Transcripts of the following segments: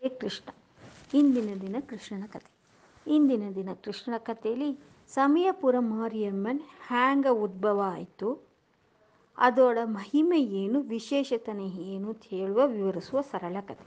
ಹೇ ಕೃಷ್ಣ ಇಂದಿನ ದಿನ ಕೃಷ್ಣನ ಕಥೆ ಇಂದಿನ ದಿನ ಕೃಷ್ಣನ ಕಥೆಯಲ್ಲಿ ಸಮಯಪುರ ಮಾರಿಯಮ್ಮನ್ ಹ್ಯಾಂಗ ಉದ್ಭವ ಆಯಿತು ಅದರ ಮಹಿಮೆ ಏನು ವಿಶೇಷತನೆ ಏನು ಅಂತ ಹೇಳುವ ವಿವರಿಸುವ ಸರಳ ಕಥೆ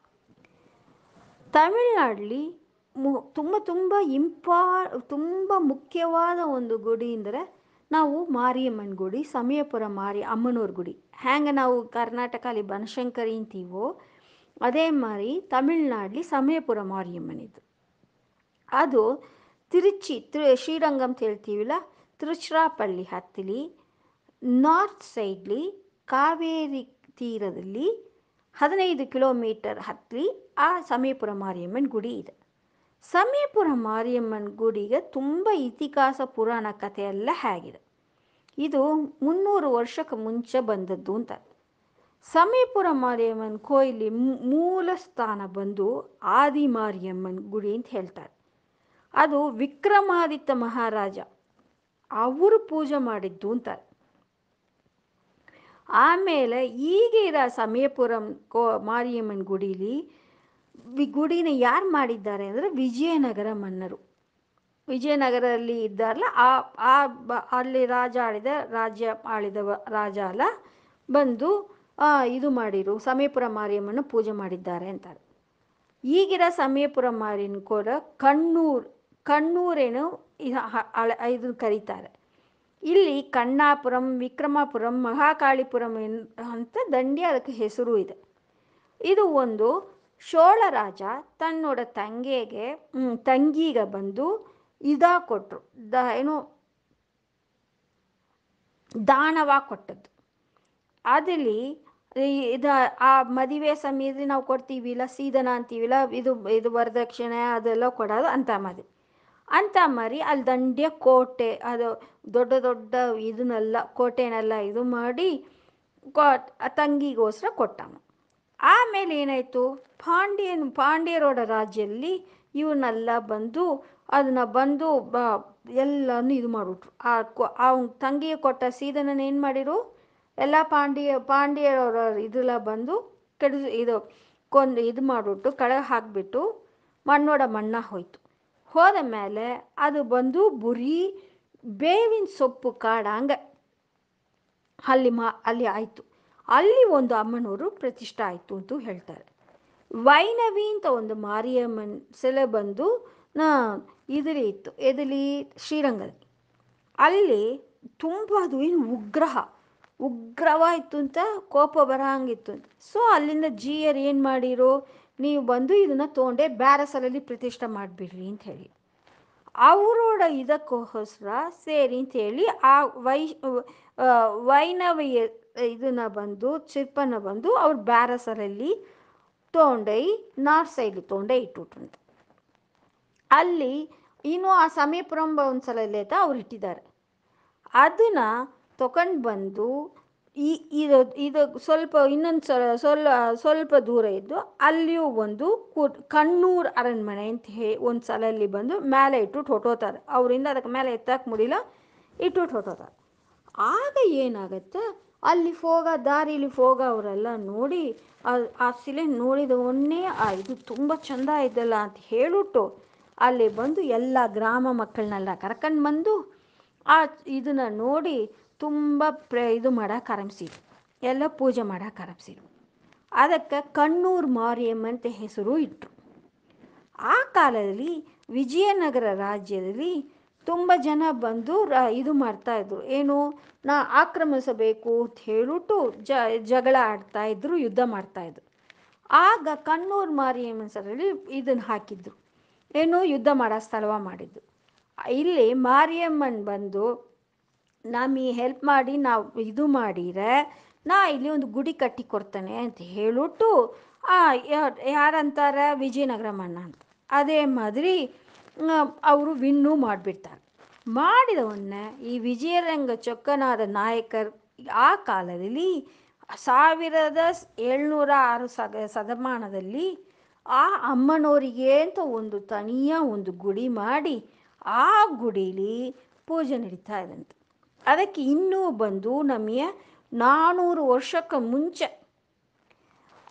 ತಮಿಳುನಾಡಲ್ಲಿ ಮು ತುಂಬ ತುಂಬ ಇಂಪಾ ತುಂಬ ಮುಖ್ಯವಾದ ಒಂದು ಗುಡಿ ಅಂದರೆ ನಾವು ಮಾರಿಯಮ್ಮನ ಗುಡಿ ಸಮಯಪುರ ಮಾರಿ ಅಮ್ಮನವ್ರ ಗುಡಿ ಹ್ಯಾಂಗೆ ನಾವು ಕರ್ನಾಟಕಲ್ಲಿ ಬನಶಂಕರಿ ಅಂತೀವೋ ಅದೇ ಮಾರಿ ತಮಿಳ್ನಾಡಲ್ಲಿ ಸಮಯಪುರ ಮಾರಿಯಮ್ಮನಿದ್ದು ಅದು ತಿರುಚಿ ತ್ರಿ ಶ್ರೀರಂಗಂ ಅಂತ ಹೇಳ್ತೀವಿಲ್ಲ ತಿರುಚಿರಾಪಳ್ಳಿ ಹತ್ತಲಿ ನಾರ್ತ್ ಸೈಡ್ಲಿ ಕಾವೇರಿ ತೀರದಲ್ಲಿ ಹದಿನೈದು ಕಿಲೋಮೀಟರ್ ಹತ್ತಲಿ ಆ ಸಮಯಪುರ ಮಾರಿಯಮ್ಮನ ಗುಡಿ ಇದೆ ಸಮಯಪುರ ಮಾರಿಯಮ್ಮನ ಗುಡಿಗೆ ತುಂಬ ಇತಿಹಾಸ ಪುರಾಣ ಕಥೆ ಎಲ್ಲ ಹೇಗಿದೆ ಇದು ಮುನ್ನೂರು ವರ್ಷಕ್ಕೆ ಮುಂಚೆ ಬಂದದ್ದು ಅಂತ ಸಮಯಪುರ ಮಾರಿಯಮ್ಮನ ಕೊಯ್ಲಿ ಮೂಲ ಸ್ಥಾನ ಬಂದು ಆದಿ ಮಾರಿಯಮ್ಮನ ಗುಡಿ ಅಂತ ಹೇಳ್ತಾರೆ ಅದು ವಿಕ್ರಮಾದಿತ್ಯ ಮಹಾರಾಜ ಅವರು ಪೂಜೆ ಮಾಡಿದ್ದು ಅಂತಾರೆ ಆಮೇಲೆ ಈಗ ಇರೋ ಸಮಯಪುರಂ ಕೋ ಮಾರಿಯಮ್ಮನ ಗುಡೀಲಿ ಗುಡಿನ ಯಾರು ಮಾಡಿದ್ದಾರೆ ಅಂದರೆ ವಿಜಯನಗರ ಮನ್ನರು ವಿಜಯನಗರಲ್ಲಿ ಇದ್ದಾರಲ್ಲ ಆ ಆ ಬ ಅಲ್ಲಿ ರಾಜ ಆಳಿದ ರಾಜ್ಯ ಆಳಿದ ರಾಜ ಅಲ್ಲ ಬಂದು ಇದು ಮಾಡಿರು ಸಮಯಪುರ ಮಾರಿಯಮ್ಮನ ಪೂಜೆ ಮಾಡಿದ್ದಾರೆ ಅಂತಾರೆ ಈಗಿರೋ ಸಮಯಪುರ ಮಾರಿನ ಕೂಡ ಕಣ್ಣೂರು ಕಣ್ಣೂರೇನು ಇದು ಕರೀತಾರೆ ಇಲ್ಲಿ ಕಣ್ಣಾಪುರಂ ವಿಕ್ರಮಾಪುರಂ ಮಹಾಕಾಳಿಪುರಂ ಅಂತ ದಂಡಿ ಅದಕ್ಕೆ ಹೆಸರು ಇದೆ ಇದು ಒಂದು ಚೋಳ ರಾಜ ತನ್ನೋಡ ತಂಗಿಗೆ ತಂಗಿಗೆ ಬಂದು ಇದ ಕೊಟ್ಟರು ದ ಏನು ದಾನವಾಗಿ ಕೊಟ್ಟದ್ದು ಅದಲ್ಲಿ ಇದು ಆ ಮದುವೆ ಸಮಯದಲ್ಲಿ ನಾವು ಕೊಡ್ತೀವಿಲ್ಲ ಸೀದನ ಅಂತೀವಿಲ್ಲ ಇದು ಇದು ವರದಕ್ಷಿಣೆ ಅದೆಲ್ಲ ಕೊಡೋದು ಅಂತ ಮದುವೆ ಅಂತ ಮರಿ ಅಲ್ಲಿ ದಂಡ್ಯ ಕೋಟೆ ಅದು ದೊಡ್ಡ ದೊಡ್ಡ ಇದನ್ನೆಲ್ಲ ಕೋಟೆನೆಲ್ಲ ಇದು ಮಾಡಿ ಕೊ ತಂಗಿಗೋಸ್ಕರ ಕೊಟ್ಟನು ಆಮೇಲೆ ಏನಾಯಿತು ಪಾಂಡ್ಯನ್ ಪಾಂಡ್ಯರೋಡ ರಾಜ್ಯದಲ್ಲಿ ಇವನ್ನೆಲ್ಲ ಬಂದು ಅದನ್ನ ಬಂದು ಬ ಎಲ್ಲನೂ ಇದು ಮಾಡಿಬಿಟ್ರು ಆ ಅವ್ನ ತಂಗಿಗೆ ಕೊಟ್ಟ ಸೀದನ ಏನು ಮಾಡಿರು ಎಲ್ಲ ಪಾಂಡ್ಯ ಪಾಂಡ್ಯರವರ ಇದೆಲ್ಲ ಬಂದು ಕೆಡಿಸ್ ಇದು ಕೊಂದು ಇದು ಮಾಡಿಬಿಟ್ಟು ಕೆಳಗೆ ಹಾಕಿಬಿಟ್ಟು ಮಣ್ಣೋಡ ಮಣ್ಣ ಹೋಯ್ತು ಹೋದ ಮೇಲೆ ಅದು ಬಂದು ಬುರಿ ಬೇವಿನ ಸೊಪ್ಪು ಕಾಡಂಗೆ ಅಲ್ಲಿ ಮಾ ಅಲ್ಲಿ ಆಯಿತು ಅಲ್ಲಿ ಒಂದು ಅಮ್ಮನವರು ಪ್ರತಿಷ್ಠೆ ಆಯಿತು ಅಂತ ಹೇಳ್ತಾರೆ ವೈನವಿ ಅಂತ ಒಂದು ಮಾರಿಯಮ್ಮನ ಸೆಲೆ ಬಂದು ನಾ ಇದರಲ್ಲಿ ಇತ್ತು ಎದಲಿ ಶ್ರೀರಂಗದಲ್ಲಿ ಅಲ್ಲಿ ತುಂಬ ಅದು ಏನು ಉಗ್ರಹ ಉಗ್ರವಾಯಿತು ಅಂತ ಕೋಪ ಬರೋಂಗಿತ್ತು ಅಂತ ಸೊ ಅಲ್ಲಿಂದ ಜಿಯರ್ ಏನು ಮಾಡಿರೋ ನೀವು ಬಂದು ಇದನ್ನು ತೊಗೊಂಡೆ ಬ್ಯಾರಸಲಲ್ಲಿ ಪ್ರತಿಷ್ಠೆ ಮಾಡಿಬಿಡ್ರಿ ಅಂತ ಹೇಳಿ ಅವರೋಡ ಇದಕ್ಕೋಸ್ಕರ ಸೇರಿ ಅಂತ ಹೇಳಿ ಆ ವೈ ವೈನವಿಯ ಇದನ್ನ ಬಂದು ಚಿರ್ಪನ್ನ ಬಂದು ಅವ್ರು ಬ್ಯಾರಸಲಲ್ಲಿ ತೊಗೊಂಡೈ ನಾರ್ತ್ ಸೈಡ್ ತೊಗೊಂಡೆ ಇಟ್ಬಿಟ್ರಂತೆ ಅಲ್ಲಿ ಇನ್ನೂ ಆ ಸಮಯಪುರಂ ಒಂದು ಸಲ ಇಲ್ಲೇತ ಅವ್ರು ಇಟ್ಟಿದ್ದಾರೆ ಅದನ್ನು ತಗೊಂಡು ಬಂದು ಈ ಇದು ಇದು ಸ್ವಲ್ಪ ಇನ್ನೊಂದು ಸಲ ಸ್ವಲ್ಪ ಸ್ವಲ್ಪ ದೂರ ಇದ್ದು ಅಲ್ಲಿಯೂ ಒಂದು ಕಣ್ಣೂರು ಅರಣ್ಮನೆ ಅಂತ ಹೇ ಒಂದು ಸಲ ಅಲ್ಲಿ ಬಂದು ಮೇಲೆ ಇಟ್ಟು ಹೊಟ್ಟೋತಾರೆ ಅವರಿಂದ ಅದಕ್ಕೆ ಮೇಲೆ ಎತ್ತಕ್ಕೆ ಮುಡಿಲ್ಲ ಇಟ್ಟು ಹೊಟ್ಟೋತಾರೆ ಆಗ ಏನಾಗತ್ತೆ ಅಲ್ಲಿ ಹೋಗ ದಾರಿಲಿ ಹೋಗ ಅವರೆಲ್ಲ ನೋಡಿ ಆ ಶಿಲೆ ನೋಡಿದ ಒನ್ನೇ ಆ ಇದು ತುಂಬ ಚೆಂದ ಇದೆಲ್ಲ ಅಂತ ಹೇಳಿಬಿಟ್ಟು ಅಲ್ಲಿ ಬಂದು ಎಲ್ಲ ಗ್ರಾಮ ಮಕ್ಕಳನ್ನೆಲ್ಲ ಕರ್ಕೊಂಡು ಬಂದು ಆ ಇದನ್ನು ನೋಡಿ ತುಂಬ ಪ್ರ ಇದು ಮಾಡೋಕೆ ಆರಂಭಿಸಿದ್ರು ಎಲ್ಲ ಪೂಜೆ ಮಾಡೋಕೆ ಆರಂಭಿಸಿದ್ರು ಅದಕ್ಕೆ ಕಣ್ಣೂರು ಮಾರಿಯಮ್ಮಂತ ಹೆಸರು ಇಟ್ಟರು ಆ ಕಾಲದಲ್ಲಿ ವಿಜಯನಗರ ರಾಜ್ಯದಲ್ಲಿ ತುಂಬ ಜನ ಬಂದು ರ ಇದು ಮಾಡ್ತಾಯಿದ್ರು ಏನು ನಾ ಆಕ್ರಮಿಸಬೇಕು ಅಂತ ಹೇಳಿಬಿಟ್ಟು ಜ ಜಗಳ ಆಡ್ತಾಯಿದ್ರು ಯುದ್ಧ ಮಾಡ್ತಾಯಿದ್ರು ಆಗ ಕಣ್ಣೂರು ಮಾರಿಯಮ್ಮನ ಸರಲ್ಲಿ ಇದನ್ನು ಹಾಕಿದ್ರು ಏನು ಯುದ್ಧ ಮಾಡೋ ಸ್ಥಳವ ಮಾಡಿದ್ದು ಇಲ್ಲಿ ಮಾರಿಯಮ್ಮನ್ ಬಂದು ನಮಗೆ ಹೆಲ್ಪ್ ಮಾಡಿ ನಾವು ಇದು ಮಾಡಿರೆ ನಾ ಇಲ್ಲಿ ಒಂದು ಗುಡಿ ಕಟ್ಟಿ ಕೊಡ್ತೇನೆ ಅಂತ ಹೇಳಿಬಿಟ್ಟು ಯಾರಂತಾರೆ ವಿಜಯನಗರ ಮನ್ನ ಅಂತ ಅದೇ ಮಾದರಿ ಅವರು ವಿನ್ನು ಮಾಡಿಬಿಡ್ತಾರೆ ಮಾಡಿದವನ್ನ ಈ ವಿಜಯರಂಗ ಚೊಕ್ಕನಾದ ನಾಯಕರ್ ಆ ಕಾಲದಲ್ಲಿ ಸಾವಿರದ ಏಳ್ನೂರ ಆರು ಸಗ ಶತಮಾನದಲ್ಲಿ ಆ ಅಮ್ಮನವರಿಗೆ ಅಂತ ಒಂದು ತನಿಯ ಒಂದು ಗುಡಿ ಮಾಡಿ ಆ ಗುಡೀಲಿ ಪೂಜೆ ನಡೀತಾ ಇದಂತೆ ಅದಕ್ಕೆ ಇನ್ನೂ ಬಂದು ನಮಗೆ ನಾನ್ನೂರು ವರ್ಷಕ್ಕೆ ಮುಂಚೆ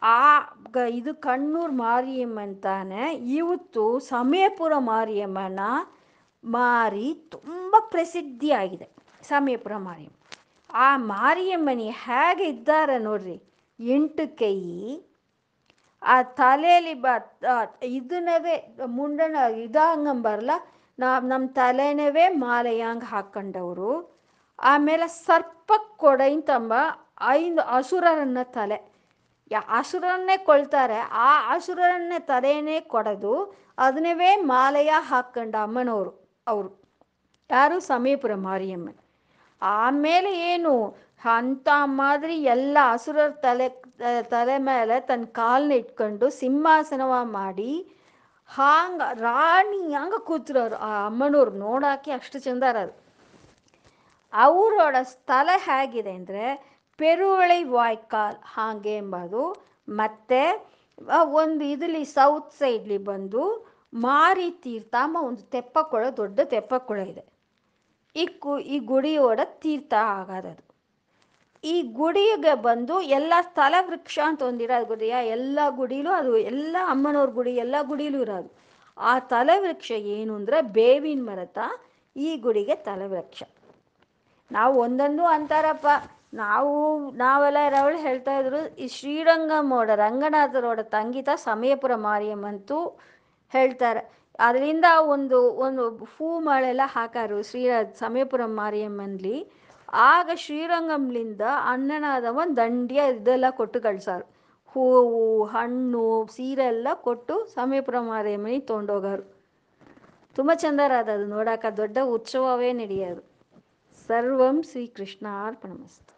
ಆ ಗ ಇದು ಕಣ್ಣೂರು ಮಾರಿಯಮ್ಮಂತಾನೆ ಇವತ್ತು ಸಮಯಪುರ ಮಾರಿಯಮ್ಮನ ಮಾರಿ ತುಂಬ ಪ್ರಸಿದ್ಧಿಯಾಗಿದೆ ಸಮಯಪುರ ಮಾರಿಯಮ್ಮ ಆ ಮಾರಿಯಮ್ಮನಿ ಹೇಗೆ ಇದ್ದಾರೆ ನೋಡ್ರಿ ಎಂಟು ಕೈ ಆ ತಲೆಯಲ್ಲಿ ಬ ಇದನ್ನವೇ ಮುಂಡನ ಇದಂಗಂಬರಲ್ಲ ನಾ ನಮ್ಮ ತಲೆನವೇ ಮಾಲೆಯಂಗೆ ಹಾಕ್ಕೊಂಡವರು ಆಮೇಲೆ ಸರ್ಪ ಕೊಡೈಂತಂಬ ಐದು ಅಸುರರನ್ನ ತಲೆ ಯಾ ಅಸುರನ್ನೇ ಕೊಳ್ತಾರೆ ಆ ಅಸುರನ್ನೇ ತಲೆನೇ ಕೊಡೋದು ಅದನ್ನವೇ ಮಾಲೆಯ ಹಾಕ್ಕೊಂಡ ಅಮ್ಮನವರು ಅವರು ಯಾರು ಸಮೀಪುರ ಮಾರಿಯಮ್ಮ ಆಮೇಲೆ ಏನು ಅಂಥ ಮಾದರಿ ಎಲ್ಲ ಅಸುರರ ತಲೆ ತಲೆ ಮೇಲೆ ತನ್ನ ಕಾಲನ್ನ ಇಟ್ಕೊಂಡು ಸಿಂಹಾಸನವ ಮಾಡಿ ಹಾಂಗೆ ರಾಣಿ ಹಂಗೆ ಕೂತ್ರೋರು ಆ ಅಮ್ಮನವ್ರು ನೋಡೋಕೆ ಅಷ್ಟು ಚಂದ ಅದು ಅವರೋட ಸ್ಥಳ ಹೇಗಿದೆ ಅಂದರೆ ಪೆರುವಳಿ ವಾಯ್ಕಾಲ್ ಹಾಗೆ ಎಂಬುದು ಮತ್ತು ಒಂದು ಇದರಲ್ಲಿ ಸೌತ್ ಸೈಡ್ಲಿ ಬಂದು ಮಾರಿ ತೀರ್ಥ ಅಮ್ಮ ಒಂದು ತೆಪ್ಪಕೊಳ ದೊಡ್ಡ ತೆಪ್ಪಕೊಳ ಇದೆ ಈ ಕು ಈ ಗುಡಿಯೋಡ ತೀರ್ಥ ಆಗೋದದು ಈ ಗುಡಿಗೆ ಬಂದು ಎಲ್ಲ ಸ್ಥಳ ವೃಕ್ಷ ಅಂತ ಒಂದಿರೋದು ಗುಡಿಯ ಎಲ್ಲ ಗುಡಿಲೂ ಅದು ಎಲ್ಲ ಅಮ್ಮನವ್ರ ಗುಡಿ ಎಲ್ಲ ಗುಡಿಲೂ ಇರೋದು ಆ ತಲವೃಕ್ಷ ಏನು ಅಂದರೆ ಬೇವಿನ ಮರತ ಈ ಗುಡಿಗೆ ತಲವೃಕ್ಷ ನಾವು ಒಂದೊಂದು ಅಂತಾರಪ್ಪ ನಾವು ನಾವೆಲ್ಲ ಇರೋಳು ಹೇಳ್ತಾ ಇದ್ರು ಈ ಶ್ರೀರಂಗಮೋಡ ರಂಗನಾಥರೋಡ ತಂಗಿತ ಸಮಯಪುರ ಮಾರಿಯಮ್ಮಂತೂ ಹೇಳ್ತಾರೆ ಅದರಿಂದ ಒಂದು ಒಂದು ಹೂ ಮಾಳೆಲ್ಲ ಹಾಕಾರು ಶ್ರೀ ಸಮಯಪುರ ಮಾರಿಯಮ್ಮನ್ಲಿ ಆಗ ಶ್ರೀರಂಗಂಲಿಂದ ಅಣ್ಣನಾದವ ದಂಡಿಯ ಇದೆಲ್ಲ ಕೊಟ್ಟು ಕಳ್ಸಾರು ಹೂವು ಹಣ್ಣು ಸೀರೆ ಎಲ್ಲ ಕೊಟ್ಟು ಸಮಯಪುರ ಮಾರಿಯಮ್ಮನಿಗೆ ತೊಗೊಂಡೋಗಾರು ತುಂಬ ಚಂದರಾದ ಅದು ನೋಡೋಕೆ ದೊಡ್ಡ ಉತ್ಸವವೇ ನಡೆಯೋದು ಸರ್ವಂ ಶ್ರೀಕೃಷ್ಣ ಅರ್ಪಣಮಸ್ತು